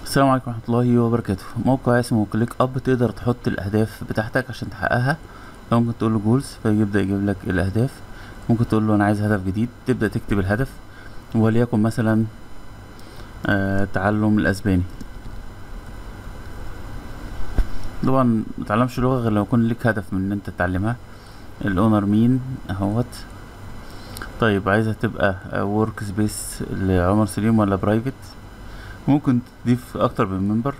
السلام عليكم ورحمة الله وبركاته موقع اسمه كليك اب تقدر تحط الاهداف بتاعتك عشان تحققها ممكن تقول له جولز فيبدأ يجيب لك الاهداف ممكن تقول له انا عايز هدف جديد تبدأ تكتب الهدف وليكن مثلا آه تعلم الاسباني طبعا متعلمش لغة غير لو يكون ليك هدف من ان انت تتعلمها الاونر مين اهوت طيب عايزها تبقى ورك سبيس لعمر سليم ولا برايفت ممكن تضيف اكتر من منبر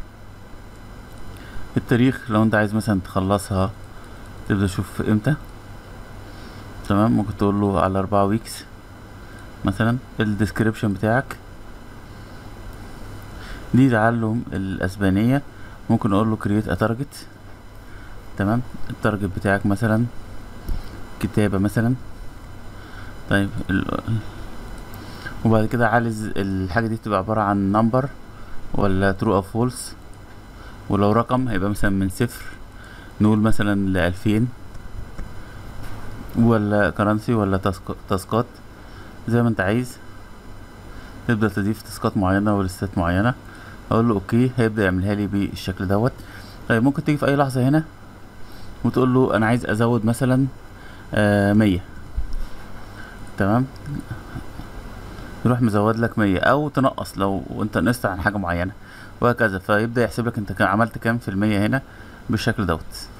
التاريخ لو انت عايز مثلا تخلصها تبدأ تشوف امتى تمام ممكن تقول له على اربعة ويكس مثلا الديسكريبشن بتاعك دي تعلم الاسبانية ممكن اقول له كرييت اتارجت تمام التارجت بتاعك مثلا كتابة مثلا طيب ال... وبعد كده عايز الحاجة دي تبقى عبارة عن نمبر ولا ترو او فولس ولو رقم هيبقى مثلا من صفر نقول مثلا لألفين ولا كرنسي ولا تاسك- تاسكات زي ما انت عايز تبدأ تضيف تاسكات معينة وليستات معينة اقول له اوكي هيبدأ يعملها لي بالشكل دوت طيب ممكن تيجي في اي لحظة هنا وتقول له انا عايز ازود مثلا آه مية تمام يروح مزود لك مية او تنقص لو انت نقصت عن حاجة معينة وهكذا فيبدأ يحسب لك انت كان عملت كام في المية هنا بالشكل دوت